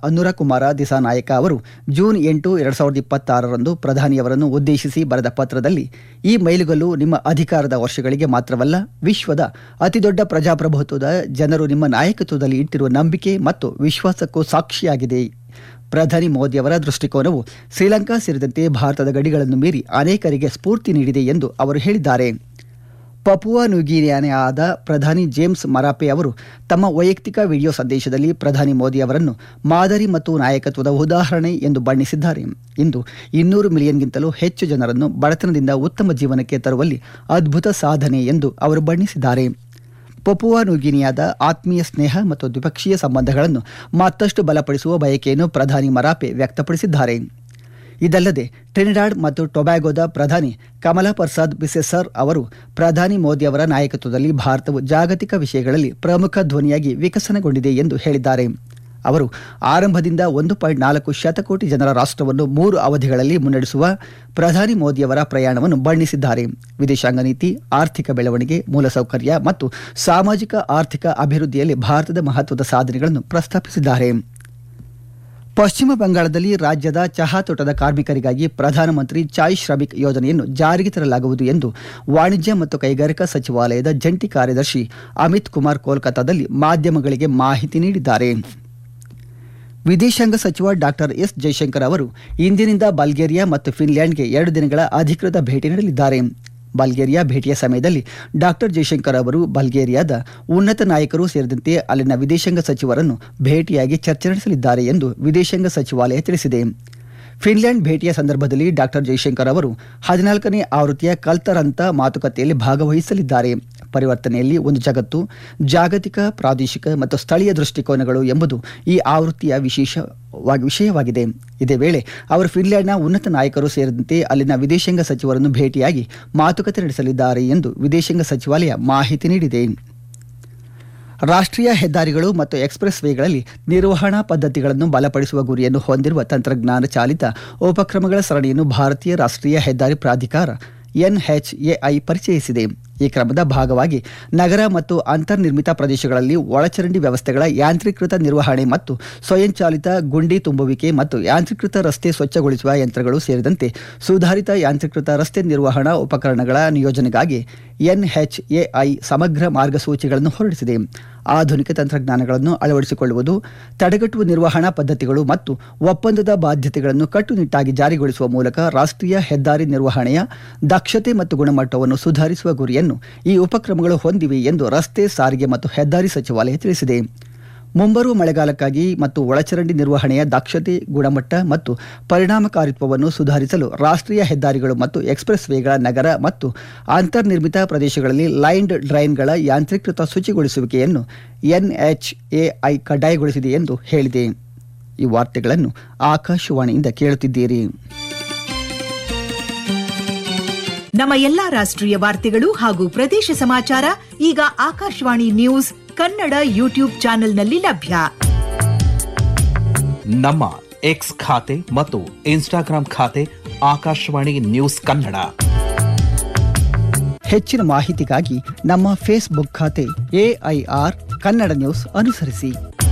ಅನುರ ಕುಮಾರ ದಿಸಾನಾಯಕ ಅವರು ಜೂನ್ ಎಂಟು ಎರಡ್ ಸಾವಿರದ ಇಪ್ಪತ್ತಾರರಂದು ಪ್ರಧಾನಿಯವರನ್ನು ಉದ್ದೇಶಿಸಿ ಬರೆದ ಪತ್ರದಲ್ಲಿ ಈ ಮೈಲುಗಲ್ಲು ನಿಮ್ಮ ಅಧಿಕಾರದ ವರ್ಷಗಳಿಗೆ ಮಾತ್ರವಲ್ಲ ವಿಶ್ವದ ಅತಿದೊಡ್ಡ ಪ್ರಜಾಪ್ರಭುತ್ವದ ಜನರು ನಿಮ್ಮ ನಾಯಕತ್ವದಲ್ಲಿ ಇಟ್ಟಿರುವ ನಂಬಿಕೆ ಮತ್ತು ವಿಶ್ವಾಸಕ್ಕೂ ಸಾಕ್ಷಿಯಾಗಿದೆ ಪ್ರಧಾನಿ ಮೋದಿಯವರ ದೃಷ್ಟಿಕೋನವು ಶ್ರೀಲಂಕಾ ಸೇರಿದಂತೆ ಭಾರತದ ಗಡಿಗಳನ್ನು ಮೀರಿ ಅನೇಕರಿಗೆ ಸ್ಫೂರ್ತಿ ನೀಡಿದೆ ಎಂದು ಅವರು ಹೇಳಿದ್ದಾರೆ ಪಪುವಾ ನ್ಯೂಗಿನಿಯಾದ ಪ್ರಧಾನಿ ಜೇಮ್ಸ್ ಮರಾಪೆ ಅವರು ತಮ್ಮ ವೈಯಕ್ತಿಕ ವಿಡಿಯೋ ಸಂದೇಶದಲ್ಲಿ ಪ್ರಧಾನಿ ಮೋದಿ ಅವರನ್ನು ಮಾದರಿ ಮತ್ತು ನಾಯಕತ್ವದ ಉದಾಹರಣೆ ಎಂದು ಬಣ್ಣಿಸಿದ್ದಾರೆ ಇಂದು ಇನ್ನೂರು ಮಿಲಿಯನ್ಗಿಂತಲೂ ಹೆಚ್ಚು ಜನರನ್ನು ಬಡತನದಿಂದ ಉತ್ತಮ ಜೀವನಕ್ಕೆ ತರುವಲ್ಲಿ ಅದ್ಭುತ ಸಾಧನೆ ಎಂದು ಅವರು ಬಣ್ಣಿಸಿದ್ದಾರೆ ಪಪುವಾ ನ್ಯೂಗಿನಿಯಾದ ಆತ್ಮೀಯ ಸ್ನೇಹ ಮತ್ತು ದ್ವಿಪಕ್ಷೀಯ ಸಂಬಂಧಗಳನ್ನು ಮತ್ತಷ್ಟು ಬಲಪಡಿಸುವ ಬಯಕೆಯನ್ನು ಪ್ರಧಾನಿ ಮರಾಪೆ ವ್ಯಕ್ತಪಡಿಸಿದ್ದಾರೆ ಇದಲ್ಲದೆ ಟ್ರಿನಿಡಾಡ್ ಮತ್ತು ಟೊಬ್ಯಾಗೊದ ಪ್ರಧಾನಿ ಕಮಲಾ ಪ್ರಸಾದ್ ಬಿಸೆಸರ್ ಅವರು ಪ್ರಧಾನಿ ಮೋದಿ ಅವರ ನಾಯಕತ್ವದಲ್ಲಿ ಭಾರತವು ಜಾಗತಿಕ ವಿಷಯಗಳಲ್ಲಿ ಪ್ರಮುಖ ಧ್ವನಿಯಾಗಿ ವಿಕಸನಗೊಂಡಿದೆ ಎಂದು ಹೇಳಿದ್ದಾರೆ ಅವರು ಆರಂಭದಿಂದ ಒಂದು ಪಾಯಿಂಟ್ ನಾಲ್ಕು ಶತಕೋಟಿ ಜನರ ರಾಷ್ಟ್ರವನ್ನು ಮೂರು ಅವಧಿಗಳಲ್ಲಿ ಮುನ್ನಡೆಸುವ ಪ್ರಧಾನಿ ಮೋದಿಯವರ ಪ್ರಯಾಣವನ್ನು ಬಣ್ಣಿಸಿದ್ದಾರೆ ವಿದೇಶಾಂಗ ನೀತಿ ಆರ್ಥಿಕ ಬೆಳವಣಿಗೆ ಮೂಲಸೌಕರ್ಯ ಮತ್ತು ಸಾಮಾಜಿಕ ಆರ್ಥಿಕ ಅಭಿವೃದ್ಧಿಯಲ್ಲಿ ಭಾರತದ ಮಹತ್ವದ ಸಾಧನೆಗಳನ್ನು ಪ್ರಸ್ತಾಪಿಸಿದ್ದಾರೆ ಪಶ್ಚಿಮ ಬಂಗಾಳದಲ್ಲಿ ರಾಜ್ಯದ ಚಹಾ ತೋಟದ ಕಾರ್ಮಿಕರಿಗಾಗಿ ಪ್ರಧಾನಮಂತ್ರಿ ಚಾಯ್ ಶ್ರಮಿಕ್ ಯೋಜನೆಯನ್ನು ಜಾರಿಗೆ ತರಲಾಗುವುದು ಎಂದು ವಾಣಿಜ್ಯ ಮತ್ತು ಕೈಗಾರಿಕಾ ಸಚಿವಾಲಯದ ಜಂಟಿ ಕಾರ್ಯದರ್ಶಿ ಅಮಿತ್ ಕುಮಾರ್ ಕೋಲ್ಕತ್ತಾದಲ್ಲಿ ಮಾಧ್ಯಮಗಳಿಗೆ ಮಾಹಿತಿ ನೀಡಿದ್ದಾರೆ ವಿದೇಶಾಂಗ ಸಚಿವ ಡಾಕ್ಟರ್ ಎಸ್ ಜೈಶಂಕರ್ ಅವರು ಇಂದಿನಿಂದ ಬಲ್ಗೇರಿಯಾ ಮತ್ತು ಫಿನ್ಲ್ಯಾಂಡ್ಗೆ ಎರಡು ದಿನಗಳ ಅಧಿಕೃತ ಭೇಟಿ ನೀಡಲಿದ್ದಾರೆ ಬಲ್ಗೇರಿಯಾ ಭೇಟಿಯ ಸಮಯದಲ್ಲಿ ಡಾಕ್ಟರ್ ಜೈಶಂಕರ್ ಅವರು ಬಲ್ಗೇರಿಯಾದ ಉನ್ನತ ನಾಯಕರು ಸೇರಿದಂತೆ ಅಲ್ಲಿನ ವಿದೇಶಾಂಗ ಸಚಿವರನ್ನು ಭೇಟಿಯಾಗಿ ಚರ್ಚೆ ನಡೆಸಲಿದ್ದಾರೆ ಎಂದು ವಿದೇಶಾಂಗ ಸಚಿವಾಲಯ ತಿಳಿಸಿದೆ ಫಿನ್ಲ್ಯಾಂಡ್ ಭೇಟಿಯ ಸಂದರ್ಭದಲ್ಲಿ ಡಾಕ್ಟರ್ ಜೈಶಂಕರ್ ಅವರು ಹದಿನಾಲ್ಕನೇ ಆವೃತ್ತಿಯ ಕಲ್ತರಂತ ಮಾತುಕತೆಯಲ್ಲಿ ಭಾಗವಹಿಸಲಿದ್ದಾರೆ ಪರಿವರ್ತನೆಯಲ್ಲಿ ಒಂದು ಜಗತ್ತು ಜಾಗತಿಕ ಪ್ರಾದೇಶಿಕ ಮತ್ತು ಸ್ಥಳೀಯ ದೃಷ್ಟಿಕೋನಗಳು ಎಂಬುದು ಈ ಆವೃತ್ತಿಯ ವಿಶೇಷ ವಿಷಯವಾಗಿದೆ ಇದೇ ವೇಳೆ ಅವರು ಫಿನ್ಲ್ಯಾಂಡ್ನ ಉನ್ನತ ನಾಯಕರು ಸೇರಿದಂತೆ ಅಲ್ಲಿನ ವಿದೇಶಾಂಗ ಸಚಿವರನ್ನು ಭೇಟಿಯಾಗಿ ಮಾತುಕತೆ ನಡೆಸಲಿದ್ದಾರೆ ಎಂದು ವಿದೇಶಾಂಗ ಸಚಿವಾಲಯ ಮಾಹಿತಿ ನೀಡಿದೆ ರಾಷ್ಟ್ರೀಯ ಹೆದ್ದಾರಿಗಳು ಮತ್ತು ಎಕ್ಸ್ಪ್ರೆಸ್ ವೇಗಳಲ್ಲಿ ನಿರ್ವಹಣಾ ಪದ್ಧತಿಗಳನ್ನು ಬಲಪಡಿಸುವ ಗುರಿಯನ್ನು ಹೊಂದಿರುವ ತಂತ್ರಜ್ಞಾನ ಚಾಲಿತ ಉಪಕ್ರಮಗಳ ಸರಣಿಯನ್ನು ಭಾರತೀಯ ರಾಷ್ಟ್ರೀಯ ಹೆದ್ದಾರಿ ಪ್ರಾಧಿಕಾರ ಎನ್ಎಚ್ಎಐ ಪರಿಚಯಿಸಿದೆ ಈ ಕ್ರಮದ ಭಾಗವಾಗಿ ನಗರ ಮತ್ತು ಅಂತರ್ನಿರ್ಮಿತ ಪ್ರದೇಶಗಳಲ್ಲಿ ಒಳಚರಂಡಿ ವ್ಯವಸ್ಥೆಗಳ ಯಾಂತ್ರೀಕೃತ ನಿರ್ವಹಣೆ ಮತ್ತು ಸ್ವಯಂಚಾಲಿತ ಗುಂಡಿ ತುಂಬುವಿಕೆ ಮತ್ತು ಯಾಂತ್ರೀಕೃತ ರಸ್ತೆ ಸ್ವಚ್ಛಗೊಳಿಸುವ ಯಂತ್ರಗಳು ಸೇರಿದಂತೆ ಸುಧಾರಿತ ಯಾಂತ್ರೀಕೃತ ರಸ್ತೆ ನಿರ್ವಹಣಾ ಉಪಕರಣಗಳ ನಿಯೋಜನೆಗಾಗಿ ಎನ್ಎಚ್ಎಐ ಸಮಗ್ರ ಮಾರ್ಗಸೂಚಿಗಳನ್ನು ಹೊರಡಿಸಿದೆ ಆಧುನಿಕ ತಂತ್ರಜ್ಞಾನಗಳನ್ನು ಅಳವಡಿಸಿಕೊಳ್ಳುವುದು ತಡೆಗಟ್ಟುವ ನಿರ್ವಹಣಾ ಪದ್ಧತಿಗಳು ಮತ್ತು ಒಪ್ಪಂದದ ಬಾಧ್ಯತೆಗಳನ್ನು ಕಟ್ಟುನಿಟ್ಟಾಗಿ ಜಾರಿಗೊಳಿಸುವ ಮೂಲಕ ರಾಷ್ಟ್ರೀಯ ಹೆದ್ದಾರಿ ನಿರ್ವಹಣೆಯ ದಕ್ಷತೆ ಮತ್ತು ಗುಣಮಟ್ಟವನ್ನು ಸುಧಾರಿಸುವ ಗುರಿಯನ್ನು ಈ ಉಪಕ್ರಮಗಳು ಹೊಂದಿವೆ ಎಂದು ರಸ್ತೆ ಸಾರಿಗೆ ಮತ್ತು ಹೆದ್ದಾರಿ ಸಚಿವಾಲಯ ತಿಳಿಸಿದೆ ಮುಂಬರುವ ಮಳೆಗಾಲಕ್ಕಾಗಿ ಮತ್ತು ಒಳಚರಂಡಿ ನಿರ್ವಹಣೆಯ ದಕ್ಷತೆ ಗುಣಮಟ್ಟ ಮತ್ತು ಪರಿಣಾಮಕಾರಿತ್ವವನ್ನು ಸುಧಾರಿಸಲು ರಾಷ್ಟ್ರೀಯ ಹೆದ್ದಾರಿಗಳು ಮತ್ತು ಎಕ್ಸ್ಪ್ರೆಸ್ ವೇಗಳ ನಗರ ಮತ್ತು ಅಂತರ್ನಿರ್ಮಿತ ಪ್ರದೇಶಗಳಲ್ಲಿ ಲೈನ್ಡ್ ಡ್ರೈನ್ಗಳ ಯಾಂತ್ರೀಕೃತ ಶುಚಿಗೊಳಿಸುವಿಕೆಯನ್ನು ಎನ್ಎಚ್ಎಐ ಕಡ್ಡಾಯಗೊಳಿಸಿದೆ ಎಂದು ಹೇಳಿದೆ ಈ ವಾರ್ತೆಗಳನ್ನು ಆಕಾಶವಾಣಿಯಿಂದ ಕೇಳುತ್ತಿದ್ದೀರಿ ನಮ್ಮ ಎಲ್ಲಾ ರಾಷ್ಟ್ರೀಯ ವಾರ್ತೆಗಳು ಹಾಗೂ ಪ್ರದೇಶ ಸಮಾಚಾರ ಈಗ ಆಕಾಶವಾಣಿ ನ್ಯೂಸ್ ಕನ್ನಡ ಯೂಟ್ಯೂಬ್ ಚಾನೆಲ್ನಲ್ಲಿ ಲಭ್ಯ ನಮ್ಮ ಎಕ್ಸ್ ಖಾತೆ ಮತ್ತು ಇನ್ಸ್ಟಾಗ್ರಾಂ ಖಾತೆ ಆಕಾಶವಾಣಿ ನ್ಯೂಸ್ ಕನ್ನಡ ಹೆಚ್ಚಿನ ಮಾಹಿತಿಗಾಗಿ ನಮ್ಮ ಫೇಸ್ಬುಕ್ ಖಾತೆ ಎಐಆರ್ ಕನ್ನಡ ನ್ಯೂಸ್ ಅನುಸರಿಸಿ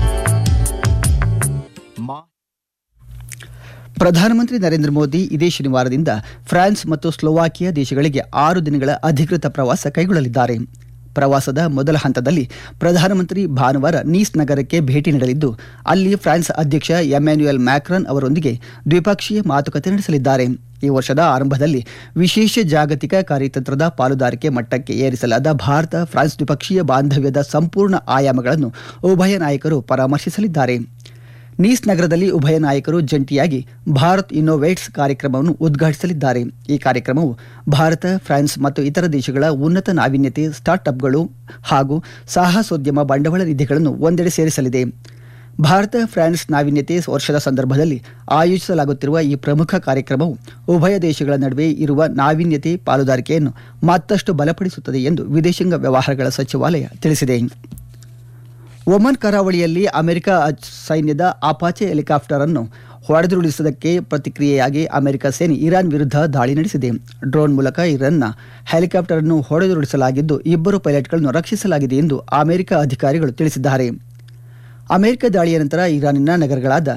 ಮಾ- ಪ್ರಧಾನಮಂತ್ರಿ ನರೇಂದ್ರ ಮೋದಿ ಇದೇ ಶನಿವಾರದಿಂದ ಫ್ರಾನ್ಸ್ ಮತ್ತು ಸ್ಲೋವಾಕಿಯಾ ದೇಶಗಳಿಗೆ ಆರು ದಿನಗಳ ಅಧಿಕೃತ ಪ್ರವಾಸ ಕೈಗೊಳ್ಳಲಿದ್ದಾರೆ ಪ್ರವಾಸದ ಮೊದಲ ಹಂತದಲ್ಲಿ ಪ್ರಧಾನಮಂತ್ರಿ ಭಾನುವಾರ ನೀಸ್ ನಗರಕ್ಕೆ ಭೇಟಿ ನೀಡಲಿದ್ದು ಅಲ್ಲಿ ಫ್ರಾನ್ಸ್ ಅಧ್ಯಕ್ಷ ಎಮ್ಯಾನ್ಯುಯಲ್ ಮ್ಯಾಕ್ರನ್ ಅವರೊಂದಿಗೆ ದ್ವಿಪಕ್ಷೀಯ ಮಾತುಕತೆ ನಡೆಸಲಿದ್ದಾರೆ ಈ ವರ್ಷದ ಆರಂಭದಲ್ಲಿ ವಿಶೇಷ ಜಾಗತಿಕ ಕಾರ್ಯತಂತ್ರದ ಪಾಲುದಾರಿಕೆ ಮಟ್ಟಕ್ಕೆ ಏರಿಸಲಾದ ಭಾರತ ಫ್ರಾನ್ಸ್ ದ್ವಿಪಕ್ಷೀಯ ಬಾಂಧವ್ಯದ ಸಂಪೂರ್ಣ ಆಯಾಮಗಳನ್ನು ಉಭಯ ನಾಯಕರು ಪರಾಮರ್ಶಿಸಲಿದ್ದಾರೆ ನೀಸ್ ನಗರದಲ್ಲಿ ಉಭಯ ನಾಯಕರು ಜಂಟಿಯಾಗಿ ಭಾರತ್ ಇನ್ನೋವೇಟ್ಸ್ ಕಾರ್ಯಕ್ರಮವನ್ನು ಉದ್ಘಾಟಿಸಲಿದ್ದಾರೆ ಈ ಕಾರ್ಯಕ್ರಮವು ಭಾರತ ಫ್ರಾನ್ಸ್ ಮತ್ತು ಇತರ ದೇಶಗಳ ಉನ್ನತ ನಾವೀನ್ಯತೆ ಸ್ಟಾರ್ಟ್ಅಪ್ಗಳು ಹಾಗೂ ಸಾಹಸೋದ್ಯಮ ಬಂಡವಾಳ ನಿಧಿಗಳನ್ನು ಒಂದೆಡೆ ಸೇರಿಸಲಿದೆ ಭಾರತ ಫ್ರಾನ್ಸ್ ನಾವೀನ್ಯತೆ ವರ್ಷದ ಸಂದರ್ಭದಲ್ಲಿ ಆಯೋಜಿಸಲಾಗುತ್ತಿರುವ ಈ ಪ್ರಮುಖ ಕಾರ್ಯಕ್ರಮವು ಉಭಯ ದೇಶಗಳ ನಡುವೆ ಇರುವ ನಾವೀನ್ಯತೆ ಪಾಲುದಾರಿಕೆಯನ್ನು ಮತ್ತಷ್ಟು ಬಲಪಡಿಸುತ್ತದೆ ಎಂದು ವಿದೇಶಾಂಗ ವ್ಯವಹಾರಗಳ ಸಚಿವಾಲಯ ತಿಳಿಸಿದೆ ಒಮನ್ ಕರಾವಳಿಯಲ್ಲಿ ಅಮೆರಿಕ ಅಚ್- ಸೈನ್ಯದ ಅಪಾಚೆ ಹೆಲಿಕಾಪ್ಟರ್ ಅನ್ನು ಹೊಡೆದುರುಳಿಸುವುದಕ್ಕೆ ಪ್ರತಿಕ್ರಿಯೆಯಾಗಿ ಅಮೆರಿಕ ಸೇನೆ ಇರಾನ್ ವಿರುದ್ಧ ದಾಳಿ ನಡೆಸಿದೆ ಡ್ರೋನ್ ಮೂಲಕ ಇರಾನ್ನ ಹೆಲಿಕಾಪ್ಟರ್ ಅನ್ನು ಹೊಡೆದುರುಳಿಸಲಾಗಿದ್ದು ಇಬ್ಬರು ಪೈಲಟ್ಗಳನ್ನು ರಕ್ಷಿಸಲಾಗಿದೆ ಎಂದು ಅಮೆರಿಕ ಅಧಿಕಾರಿಗಳು ತಿಳಿಸಿದ್ದಾರೆ ಅಮೆರಿಕ ದಾಳಿಯ ನಂತರ ಇರಾನಿನ ನಗರಗಳಾದ